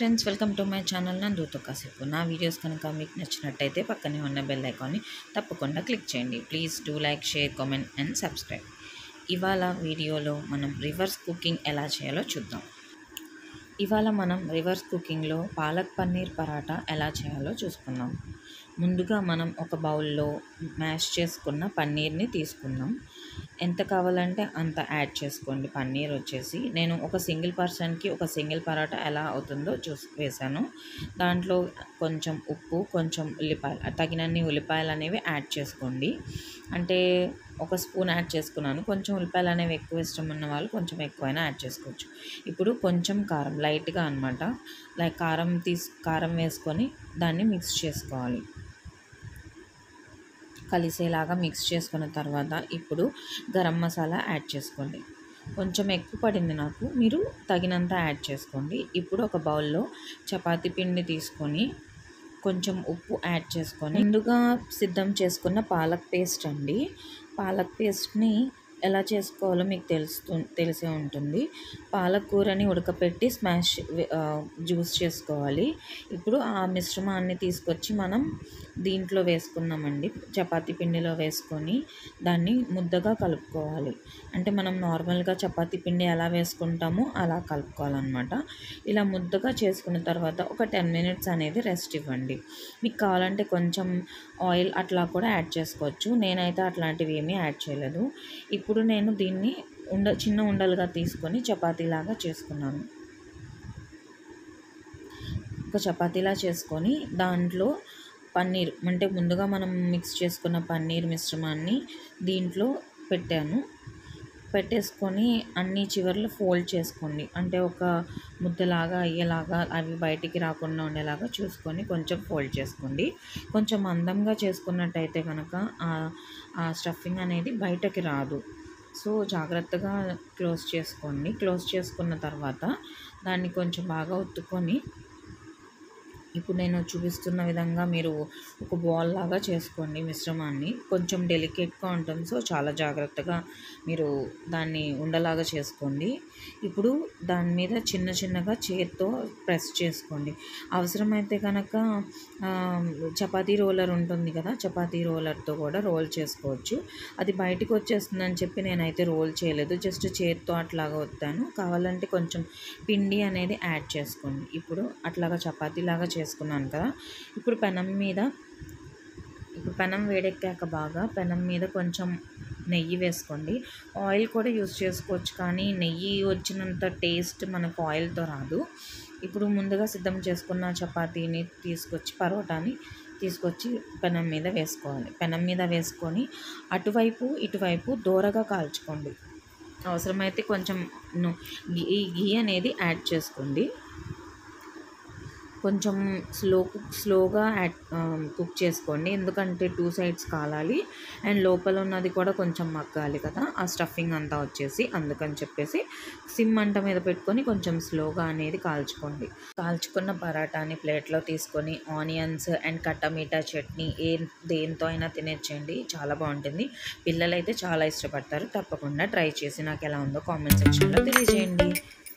friends welcome to my channel నందుతో కాసేపు నా వీడియోస్ కనుక మీకు నచ్చినట్టయితే పక్కనే ఉన్న బెల్ ఐకాన్ని తప్పకుండా క్లిక్ చేయండి please do like share comment and subscribe ఇవాళ వీడియోలో మనం రివర్స్ కుకింగ్ ఎలా చేయాలో చూద్దాం ఇవాళ మనం రివర్స్ కుకింగ్లో పాలక్ పన్నీర్ పరాటా ఎలా చేయాలో చూసుకుందాం ముందుగా మనం ఒక బౌల్లో మ్యాష్ చేసుకున్న పన్నీర్ని తీసుకుందాం ఎంత కావాలంటే అంత యాడ్ చేసుకోండి పన్నీర్ వచ్చేసి నేను ఒక సింగిల్ పర్సన్కి ఒక సింగిల్ పరాటా ఎలా అవుతుందో చూసి వేసాను దాంట్లో కొంచెం ఉప్పు కొంచెం ఉల్లిపాయలు తగినన్ని ఉల్లిపాయలు అనేవి యాడ్ చేసుకోండి అంటే ఒక స్పూన్ యాడ్ చేసుకున్నాను కొంచెం ఉల్లిపాయలు అనేవి ఎక్కువ ఇష్టం ఉన్న వాళ్ళు కొంచెం ఎక్కువైనా యాడ్ చేసుకోవచ్చు ఇప్పుడు కొంచెం కారం లైట్గా అనమాట లైక్ కారం తీసి కారం వేసుకొని దాన్ని మిక్స్ చేసుకోవాలి కలిసేలాగా మిక్స్ చేసుకున్న తర్వాత ఇప్పుడు గరం మసాలా యాడ్ చేసుకోండి కొంచెం ఎక్కువ పడింది నాకు మీరు తగినంత యాడ్ చేసుకోండి ఇప్పుడు ఒక బౌల్లో చపాతీ పిండి తీసుకొని కొంచెం ఉప్పు యాడ్ చేసుకొని ముందుగా సిద్ధం చేసుకున్న పాలక్ పేస్ట్ అండి పాలక్ పేస్ట్ని ఎలా చేసుకోవాలో మీకు తెలుస్తు తెలిసే ఉంటుంది పాలకూరని ఉడకపెట్టి స్మాష్ జ్యూస్ చేసుకోవాలి ఇప్పుడు ఆ మిశ్రమాన్ని తీసుకొచ్చి మనం దీంట్లో వేసుకున్నామండి చపాతీ పిండిలో వేసుకొని దాన్ని ముద్దగా కలుపుకోవాలి అంటే మనం నార్మల్గా చపాతీ పిండి ఎలా వేసుకుంటామో అలా కలుపుకోవాలన్నమాట ఇలా ముద్దగా చేసుకున్న తర్వాత ఒక టెన్ మినిట్స్ అనేది రెస్ట్ ఇవ్వండి మీకు కావాలంటే కొంచెం ఆయిల్ అట్లా కూడా యాడ్ చేసుకోవచ్చు నేనైతే అట్లాంటివి ఏమీ యాడ్ చేయలేదు ఇప్పుడు నేను దీన్ని ఉండ చిన్న ఉండలుగా తీసుకొని చపాతీలాగా చేసుకున్నాను ఒక చపాతీలా చేసుకొని దాంట్లో పన్నీర్ అంటే ముందుగా మనం మిక్స్ చేసుకున్న పన్నీర్ మిశ్రమాన్ని దీంట్లో పెట్టాను పెట్టేసుకొని అన్ని చివర్లు ఫోల్డ్ చేసుకోండి అంటే ఒక ముద్దలాగా అయ్యేలాగా అవి బయటికి రాకుండా ఉండేలాగా చూసుకొని కొంచెం ఫోల్డ్ చేసుకోండి కొంచెం మందంగా చేసుకున్నట్టయితే కనుక ఆ స్టఫింగ్ అనేది బయటకి రాదు సో జాగ్రత్తగా క్లోజ్ చేసుకోండి క్లోజ్ చేసుకున్న తర్వాత దాన్ని కొంచెం బాగా ఒత్తుకొని ఇప్పుడు నేను చూపిస్తున్న విధంగా మీరు ఒక బాల్ లాగా చేసుకోండి మిశ్రమాన్ని కొంచెం డెలికేట్గా ఉంటుంది సో చాలా జాగ్రత్తగా మీరు దాన్ని ఉండలాగా చేసుకోండి ఇప్పుడు దాని మీద చిన్న చిన్నగా చేత్తో ప్రెస్ చేసుకోండి అవసరమైతే కనుక చపాతీ రోలర్ ఉంటుంది కదా చపాతీ రోలర్తో కూడా రోల్ చేసుకోవచ్చు అది బయటికి వచ్చేస్తుందని చెప్పి నేనైతే రోల్ చేయలేదు జస్ట్ చేత్తో అట్లాగా వస్తాను కావాలంటే కొంచెం పిండి అనేది యాడ్ చేసుకోండి ఇప్పుడు అట్లాగా చపాతీలాగా చేసుకున్నాను కదా ఇప్పుడు పెనం మీద ఇప్పుడు పెనం వేడెక్కాక బాగా పెనం మీద కొంచెం నెయ్యి వేసుకోండి ఆయిల్ కూడా యూస్ చేసుకోవచ్చు కానీ నెయ్యి వచ్చినంత టేస్ట్ మనకు ఆయిల్తో రాదు ఇప్పుడు ముందుగా సిద్ధం చేసుకున్న చపాతీని తీసుకొచ్చి పరోటాని తీసుకొచ్చి పెనం మీద వేసుకోవాలి పెనం మీద వేసుకొని అటువైపు ఇటువైపు దూరగా కాల్చుకోండి అవసరమైతే కొంచెం ఈ గీ అనేది యాడ్ చేసుకోండి కొంచెం స్లో కుక్ స్లోగా యాడ్ కుక్ చేసుకోండి ఎందుకంటే టూ సైడ్స్ కాలాలి అండ్ లోపల ఉన్నది కూడా కొంచెం మగ్గాలి కదా ఆ స్టఫింగ్ అంతా వచ్చేసి అందుకని చెప్పేసి సిమ్ మంట మీద పెట్టుకొని కొంచెం స్లోగా అనేది కాల్చుకోండి కాల్చుకున్న పరాటాని ప్లేట్లో తీసుకొని ఆనియన్స్ అండ్ కట్టమీటా చట్నీ ఏ దేంతో అయినా తినేచ్చండి చాలా బాగుంటుంది పిల్లలైతే చాలా ఇష్టపడతారు తప్పకుండా ట్రై చేసి నాకు ఎలా ఉందో కామెంట్ సెక్షన్లో తెలియజేయండి